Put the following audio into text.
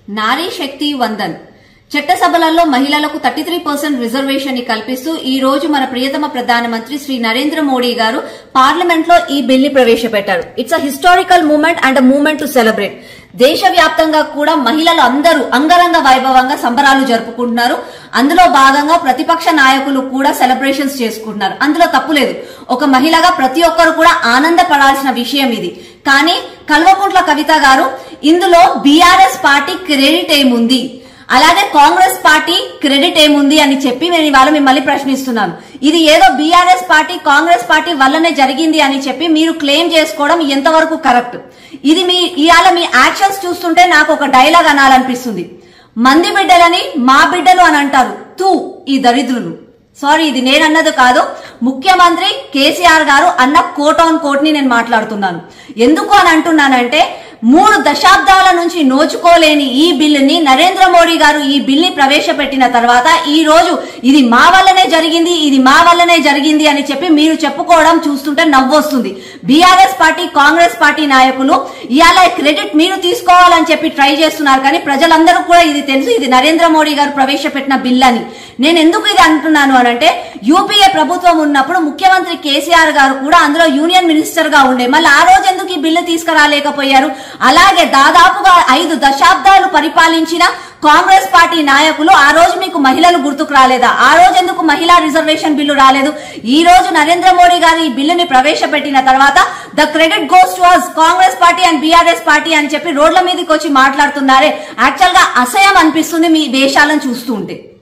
నారీ శక్తి వందన్ చట్టసభలలో మహిళలకు thirty three percent reservation ని కల్పిస్తూ ఈ రోజు మన ప్రియతమ ప్రధానమంత్రి శ్రీ నరేంద్ర మోడీ గారు పార్లమెంట్ లో ఈ బిల్ ని ప్రవేశపెట్టారు it's a historical moment and a moment to celebrate దేశవ్యాప్తంగా కూడా మహిళలు అందరూ అంగరంగ వైభవంగా సంబరాలు జరుపుకుంటున్నారు అందులో భాగంగా ప్రతిపక్ష నాయకులు కూడా సెలబ్రేషన్స్ చేసుకుంటున్నారు అందులో తప్పులేదు ఒక మహిళగా ప్రతి ఒక్కరు కూడా ఆనందపడాల్సిన విషయం ఇది కానీ కల్వకుంట్ల కవిత గారు ఇందులో బీఆర్ఎస్ పార్టీ క్రెడిట్ ఏముంది అలాగే కాంగ్రెస్ పార్టీ క్రెడిట్ ఏముంది అని చెప్పి నేను ఇవాళ మిమ్మల్ని ప్రశ్నిస్తున్నాను ఇది ఏదో బీఆర్ఎస్ పార్టీ కాంగ్రెస్ పార్టీ వల్లనే జరిగింది అని చెప్పి మీరు క్లెయిమ్ చేసుకోవడం ఎంతవరకు కరెక్ట్ ఇది మీ ఇవాళ మీ యాక్షన్స్ చూస్తుంటే నాకు ఒక డైలాగ్ అనాలనిపిస్తుంది మంది బిడ్డలని మా బిడ్డలు అని అంటారు తూ ఈ దరిద్రులు సారీ ఇది నేను అన్నది కాదు ముఖ్యమంత్రి కేసీఆర్ గారు అన్న కోట్ ఆన్ కోట్ ని నేను మాట్లాడుతున్నాను ఎందుకు అని అంటున్నానంటే మూడు దశాబ్దాల నుంచి నోచుకోలేని ఈ బిల్లుని నరేంద్ర మోడీ గారు ఈ బిల్ని ప్రవేశపెట్టిన తర్వాత ఈ రోజు ఇది మా వల్లనే జరిగింది ఇది మా వల్లనే జరిగింది అని చెప్పి మీరు చెప్పుకోవడం చూస్తుంటే నవ్వొస్తుంది బీఆర్ఎస్ పార్టీ కాంగ్రెస్ పార్టీ నాయకులు ఇవాళ క్రెడిట్ మీరు తీసుకోవాలని చెప్పి ట్రై చేస్తున్నారు కానీ ప్రజలందరూ కూడా ఇది తెలుసు ఇది నరేంద్ర మోడీ గారు ప్రవేశపెట్టిన బిల్ అని నేను ఎందుకు ఇది అంటున్నాను అనంటే యూపీఏ ప్రభుత్వం ఉన్నప్పుడు ముఖ్యమంత్రి కేసీఆర్ గారు కూడా అందులో యూనియన్ మినిస్టర్ గా ఉండే మళ్ళీ ఆ రోజు ఎందుకు ఈ బిల్లు తీసుకురాలేకపోయారు అలాగే దాదాపుగా ఐదు దశాబ్దాలు పరిపాలించిన కాంగ్రెస్ పార్టీ నాయకులు ఆ రోజు మీకు మహిళలు గుర్తుకు రాలేదా ఆ రోజు ఎందుకు మహిళా రిజర్వేషన్ బిల్లు రాలేదు ఈ రోజు నరేంద్ర మోడీ గారు ఈ బిల్లుని ప్రవేశపెట్టిన తర్వాత the credit goes to us Congress party and BRS party అని చెప్పి రోడ్ల మీదకి వచ్చి మాట్లాడుతున్నారే యాక్చువల్ గా అసహ్యం అనిపిస్తుంది మీ వేషాలను చూస్తూ ఉంటే